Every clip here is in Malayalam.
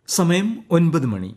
സമയം ഒൻപത് മണി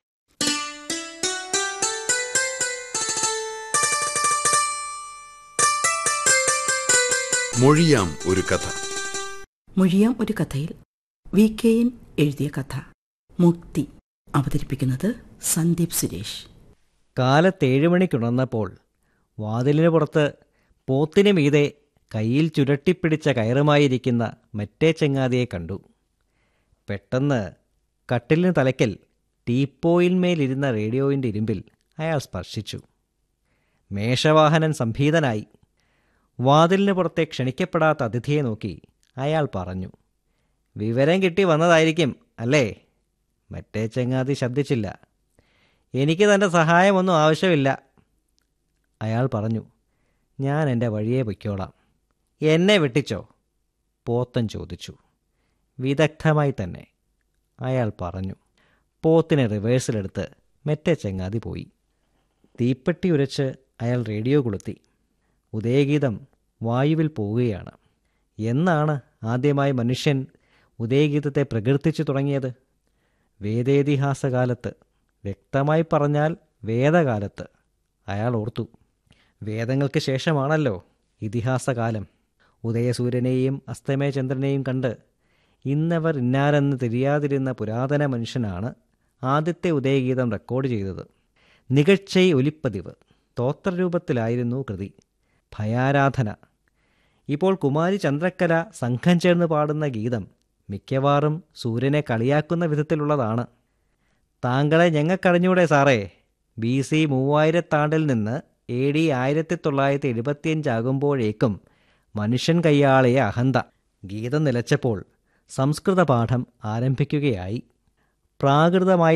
മൊഴിയാം ഒരു കഥ മൊഴിയാം ഒരു കഥയിൽ വി കെയിൻ എഴുതിയ കഥ മുക്തി അവതരിപ്പിക്കുന്നത് സന്ദീപ് സുരേഷ് കാലത്ത് ഏഴ് മണിക്കുണർന്നപ്പോൾ വാതിലിന് പുറത്ത് പോത്തിനു മീതെ കയ്യിൽ ചുരട്ടിപ്പിടിച്ച കയറുമായിരിക്കുന്ന മറ്റേ ചങ്ങാതിയെ കണ്ടു പെട്ടെന്ന് കട്ടിലിന് തലയ്ക്കൽ ടീപ്പോയിന്മേലിരുന്ന റേഡിയോയിൻ്റെ ഇരുമ്പിൽ അയാൾ സ്പർശിച്ചു മേഷവാഹനൻ സംഭീതനായി വാതിലിന് പുറത്തെ ക്ഷണിക്കപ്പെടാത്ത അതിഥിയെ നോക്കി അയാൾ പറഞ്ഞു വിവരം കിട്ടി വന്നതായിരിക്കും അല്ലേ മറ്റേ ചങ്ങാതി ശബ്ദിച്ചില്ല എനിക്ക് തൻ്റെ സഹായമൊന്നും ആവശ്യമില്ല അയാൾ പറഞ്ഞു ഞാൻ എൻ്റെ വഴിയെ പൊയ്ക്കോളാം എന്നെ വെട്ടിച്ചോ പോത്തൻ ചോദിച്ചു വിദഗ്ധമായി തന്നെ അയാൾ പറഞ്ഞു പോത്തിനെ റിവേഴ്സിലെടുത്ത് മെറ്റെ ചങ്ങാതി പോയി തീപ്പെട്ടി ഉരച്ച് അയാൾ റേഡിയോ കൊളുത്തി ഉദയഗീതം വായുവിൽ പോവുകയാണ് എന്നാണ് ആദ്യമായി മനുഷ്യൻ ഉദയഗീതത്തെ പ്രകീർത്തിച്ചു തുടങ്ങിയത് വേദേതിഹാസകാലത്ത് വ്യക്തമായി പറഞ്ഞാൽ വേദകാലത്ത് അയാൾ ഓർത്തു വേദങ്ങൾക്ക് ശേഷമാണല്ലോ ഇതിഹാസകാലം ഉദയസൂര്യനെയും അസ്തമയചന്ദ്രനെയും കണ്ട് ഇന്നവർ ഇന്നാരെന്ന് തിരിയാതിരുന്ന പുരാതന മനുഷ്യനാണ് ആദ്യത്തെ ഉദയഗീതം റെക്കോർഡ് ചെയ്തത് നികഴ്ചൈ ഒലിപ്പതിവ് സ്തോത്രരൂപത്തിലായിരുന്നു കൃതി ഭയാരാധന ഇപ്പോൾ കുമാരി ചന്ദ്രക്കല സംഘം ചേർന്ന് പാടുന്ന ഗീതം മിക്കവാറും സൂര്യനെ കളിയാക്കുന്ന വിധത്തിലുള്ളതാണ് താങ്കളെ ഞങ്ങൾക്കറിഞ്ഞൂടെ സാറേ ബി സി മൂവായിരത്താണ്ടിൽ നിന്ന് എ ഡി ആയിരത്തി തൊള്ളായിരത്തി എഴുപത്തിയഞ്ചാകുമ്പോഴേക്കും മനുഷ്യൻ കയ്യാളിയ അഹന്ത ഗീതം നിലച്ചപ്പോൾ സംസ്കൃത പാഠം ആരംഭിക്കുകയായി പ്രാകൃതമായി